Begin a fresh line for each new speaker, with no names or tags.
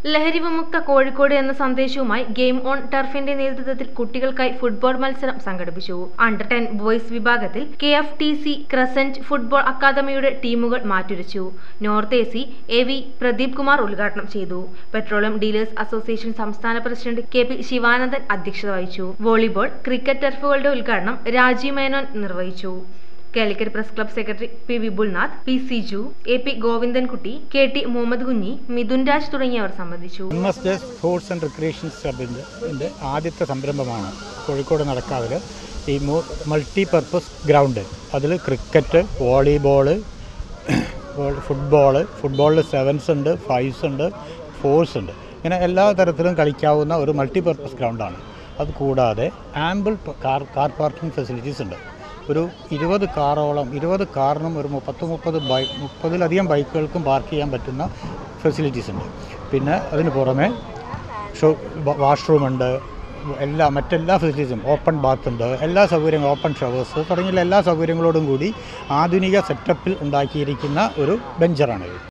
ലഹരി വിമുക്ത കോഴിക്കോട് എന്ന സന്ദേശവുമായി ഗെയിം ഓൺ ടർഫിന്റെ നേതൃത്വത്തിൽ കുട്ടികൾക്കായി ഫുട്ബോൾ മത്സരം സംഘടിപ്പിച്ചു അണ്ടർ ടെൻ ബോയ്സ് വിഭാഗത്തിൽ K F T C crescent football അക്കാദമിയുടെ ടീമുകൾ മാറ്റുരച്ചു north A C A V Pradeep Kumar ഉദ്ഘാടനം ചെയ്തു പെട്രോളിയം ഡീലേഴ്സ് അസോസിയേഷൻ സംസ്ഥാന പ്രസിഡന്റ് കെ പി ശിവാനന്ദൻ അധ്യക്ഷത വഹിച്ചു വോളിബോൾ ക്രിക്കറ്റ് ടർഫുകളുടെ ഉദ്ഘാടനം രാജീവ് മേനോൻ നിർവഹിച്ചു Calicut press club secretary P Vipulnath P Siju A P Govindankutty K T Muhammad Kunhi Mithun Raj തുടങ്ങിയവർ സംബന്ധിച്ചു
M S J sports and recreation ക്ലബിൻ്റെ ഇതിൻ്റെ ആദ്യത്തെ സംരംഭമാണ് കോഴിക്കോട് നടക്കാവിൽ ഈ മൾട്ടി പർപ്പസ് ഗ്രൗണ്ട് അതിൽ ക്രിക്കറ്റ് വോളിബോള് ഫുട്ബോള് ഫുട്ബോളിൽ സെവൻസ് ഉണ്ട് ഫൈവ്സ് ഉണ്ട് ഫോഴ്സ് ഉണ്ട് ഇങ്ങനെ എല്ലാ തരത്തിലും കളിക്കാവുന്ന ഒരു മൾട്ടി പർപ്പസ് ഗ്രൗണ്ടാണ് അത് കൂടാതെ ample car car parking facilities ഉണ്ട് ഒരു ഇരുപത് കാറോളം ഇരുപത് കാറിനും ഒരു മുപ്പത്ത് മുപ്പത് ബൈ മുപ്പതിലധികം ബൈക്കുകൾക്കും പാർക്ക് ചെയ്യാൻ പറ്റുന്ന ഫെസിലിറ്റീസ് ഉണ്ട് പിന്നെ അതിന് പുറമെ ഷോ വാഷ്റൂം ഉണ്ട് എല്ലാ മറ്റെല്ലാ ഫെസിലിറ്റീസും ഓപ്പൺ ബാത്ത് ഉണ്ട് എല്ലാ സൗകര്യങ്ങളും ഓപ്പൺ ഷവേഴ്സ് തുടങ്ങിയ എല്ലാ സൗകര്യങ്ങളോടും കൂടി ആധുനിക സെറ്റപ്പിൽ ഉണ്ടാക്കിയിരിക്കുന്ന ഒരു ബെഞ്ചറാണിത്